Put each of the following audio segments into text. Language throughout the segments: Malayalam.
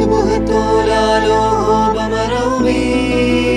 شبهة لا لوب مروي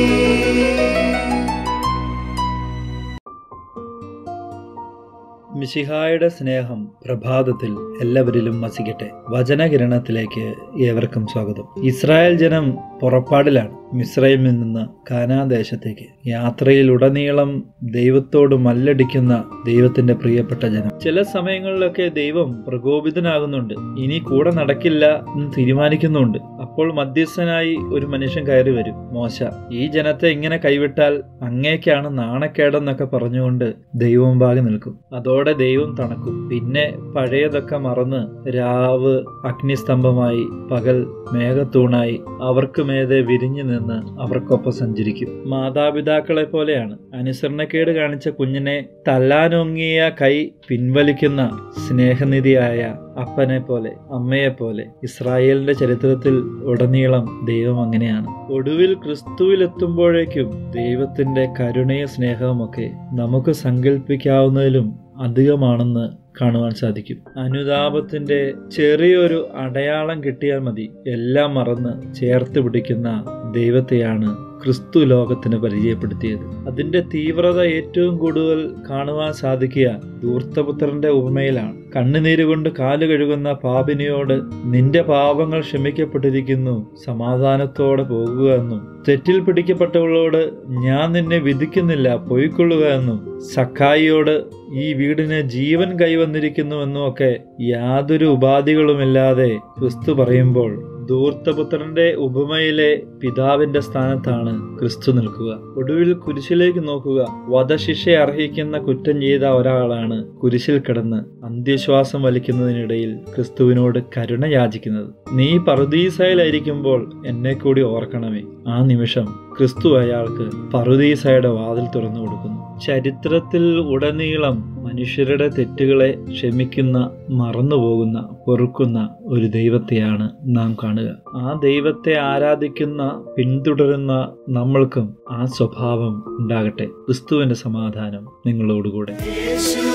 മിശിഹായുടെ സ്നേഹം പ്രഭാതത്തിൽ എല്ലാവരിലും വസിക്കട്ടെ വചനകിരണത്തിലേക്ക് ഏവർക്കും സ്വാഗതം ഇസ്രായേൽ ജനം പുറപ്പാടിലാണ് മിസ്രൈമിൽ നിന്ന് കാനാദേശത്തേക്ക് യാത്രയിലുടനീളം ദൈവത്തോട് മല്ലടിക്കുന്ന ദൈവത്തിന്റെ പ്രിയപ്പെട്ട ജനം ചില സമയങ്ങളിലൊക്കെ ദൈവം പ്രകോപിതനാകുന്നുണ്ട് ഇനി കൂടെ നടക്കില്ല എന്ന് തീരുമാനിക്കുന്നുണ്ട് അപ്പോൾ മധ്യസ്ഥനായി ഒരു മനുഷ്യൻ കയറി വരും മോശ ഈ ജനത്തെ ഇങ്ങനെ കൈവിട്ടാൽ അങ്ങേക്കാണ് നാണക്കേടെന്നൊക്കെ പറഞ്ഞുകൊണ്ട് ദൈവം ഭാഗം നിൽക്കും അതോടെ ദൈവം തണക്കും പിന്നെ പഴയതൊക്കെ മറന്ന് രാവ് അഗ്നിസ്തംഭമായി പകൽ മേഘത്തൂണായി അവർക്ക് മേതെ വിരിഞ്ഞു നിന്ന് അവർക്കൊപ്പം സഞ്ചരിക്കും മാതാപിതാക്കളെ പോലെയാണ് അനുസരണക്കേട് കാണിച്ച കുഞ്ഞിനെ തല്ലാനൊങ്ങിയ കൈ പിൻവലിക്കുന്ന സ്നേഹനിധിയായ അപ്പനെ പോലെ അമ്മയെ പോലെ ഇസ്രായേലിന്റെ ചരിത്രത്തിൽ ഉടനീളം ദൈവം അങ്ങനെയാണ് ഒടുവിൽ ക്രിസ്തുവിലെത്തുമ്പോഴേക്കും ദൈവത്തിന്റെ കരുണയും സ്നേഹവുമൊക്കെ നമുക്ക് സങ്കല്പിക്കാവുന്നതിലും അധികമാണെന്ന് കാണുവാൻ സാധിക്കും അനുതാപത്തിന്റെ ചെറിയൊരു അടയാളം കിട്ടിയാൽ മതി എല്ലാം മറന്ന് ചേർത്ത് പിടിക്കുന്ന ദൈവത്തെയാണ് ക്രിസ്തു ലോകത്തിന് പരിചയപ്പെടുത്തിയത് അതിന്റെ തീവ്രത ഏറ്റവും കൂടുതൽ കാണുവാൻ സാധിക്കുക ധൂർത്തപുത്രന്റെ ഉപമയിലാണ് കണ്ണുനീര് കൊണ്ട് കാല് കഴുകുന്ന പാപിനിയോട് നിന്റെ പാപങ്ങൾ ക്ഷമിക്കപ്പെട്ടിരിക്കുന്നു സമാധാനത്തോടെ പോകുക എന്നും തെറ്റിൽ പിടിക്കപ്പെട്ടവളോട് ഞാൻ നിന്നെ വിധിക്കുന്നില്ല പൊയ്ക്കൊള്ളുക എന്നും സഖായിയോട് ഈ വീടിന് ജീവൻ കൈവന്നിരിക്കുന്നുവെന്നും ഒക്കെ യാതൊരു ഉപാധികളുമില്ലാതെ ക്രിസ്തു പറയുമ്പോൾ ധൂർത്തപുത്രന്റെ ഉപമയിലെ പിതാവിന്റെ സ്ഥാനത്താണ് ക്രിസ്തു നിൽക്കുക ഒടുവിൽ കുരിശിലേക്ക് നോക്കുക വധശിക്ഷ അർഹിക്കുന്ന കുറ്റം ചെയ്ത ഒരാളാണ് കുരിശിൽ കിടന്ന് അന്ത്യശ്വാസം വലിക്കുന്നതിനിടയിൽ ക്രിസ്തുവിനോട് കരുണ യാചിക്കുന്നത് നീ പറുദീസയിലായിരിക്കുമ്പോൾ എന്നെ കൂടി ഓർക്കണമേ ആ നിമിഷം ക്രിസ്തു അയാൾക്ക് പറുദീസയുടെ വാതിൽ തുറന്നു കൊടുക്കുന്നു ചരിത്രത്തിൽ ഉടനീളം മനുഷ്യരുടെ തെറ്റുകളെ ക്ഷമിക്കുന്ന മറന്നുപോകുന്ന പൊറുക്കുന്ന ഒരു ദൈവത്തെയാണ് നാം കാണുക ആ ദൈവത്തെ ആരാധിക്കുന്ന പിന്തുടരുന്ന നമ്മൾക്കും ആ സ്വഭാവം ഉണ്ടാകട്ടെ ക്രിസ്തുവിന്റെ സമാധാനം നിങ്ങളോടുകൂടെ യേശു